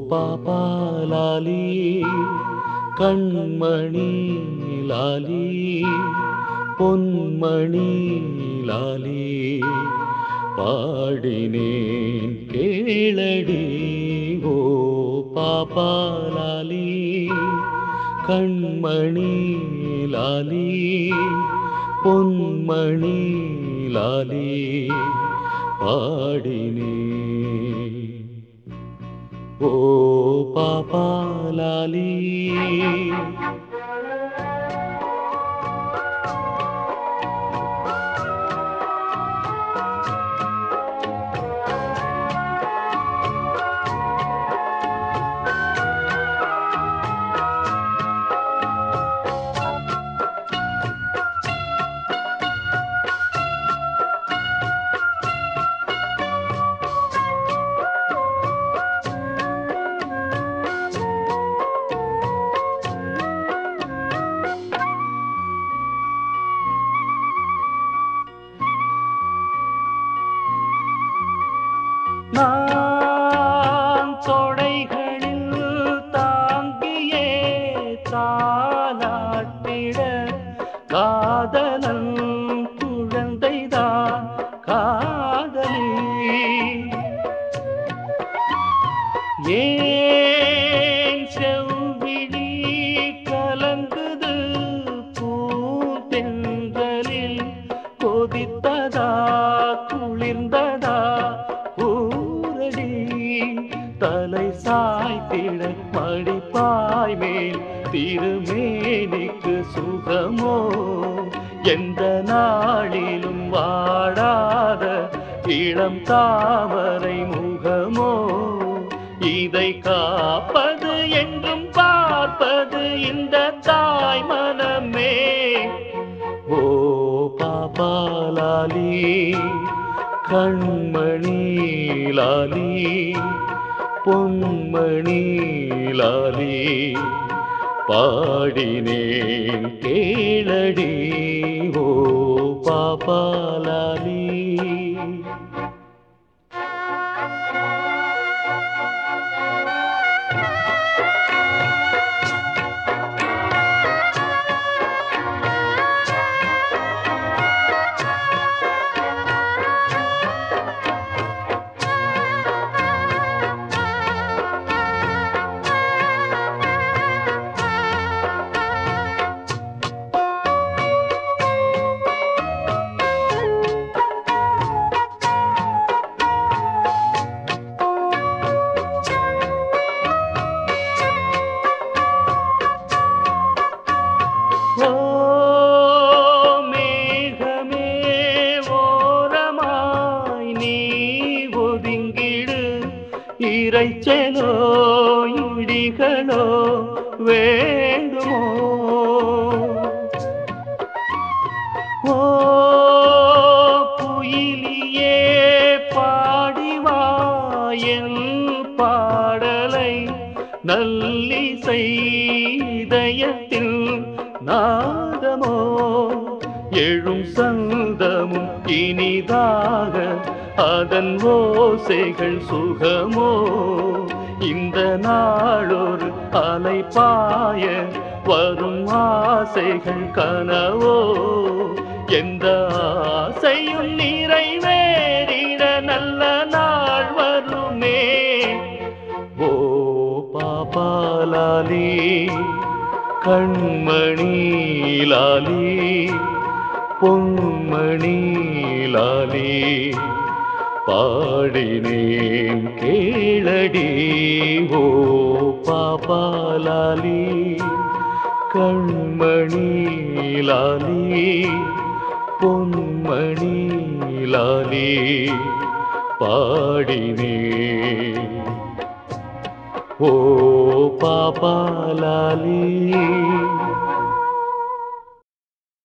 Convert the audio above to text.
பாப்பா லாலி கண்மணி லாலி பொன்மணி லாலி பாடினேன் கேளடி ஓ பாப்பா லாலி கண்மணி லாலி பொன்மணி லாலி பாடினேன் ஓ பாப்பா லாலி நான் தொடைகளில் தாங்கியே தாலாட்டிட காதலன் குழந்தைதான் காதலி ஏன் செவ்விழி கலங்குது பூந்தென்றலில் கொதித்ததா குளிர்ந்ததா ஊரடி தலை சாய்த்திட மடிப்பாய் மேல் திருமேனிக்கு சுகமோ எந்த நாளிலும் வாடாத இளம் தாமரை முகமோ இதை காப்பது என்றும் பார்ப்பது இந்த தாய் மனமே ஓ பாப்பா லாலி கண்மணி லாலி பொன்மணி லாலி பாடினேன் கேளடி ஓ பாப்பா லாலி ஓ மேகமே ஓரமாய் நீ ஒதுங்கிடு இறைச்சலோ இடிகளோ வேண்டுமோ ஓ குயிலியே பாடிவாயல் பாடலை நல்லிசை இதயத்தில் நாதமோ எழும் சந்தமும் இனிதாக அதன் ஓசைகள் சுகமோ இந்த நாளொரு அலைப்பாய வரும் ஆசைகள் கனவோ எந்த ஆசையும் நிறைவேறிட நல்ல நாள் வருமே ஓ பாப்பா லாலி கண்மணி லாலி பொன்மணி லாலி பாடினேன் கேளடி ஓ பாப்பா லாலி கண்மணி லாலி பொன்மணி லாலி பாடினேன் ஓ பாப்பா லாலி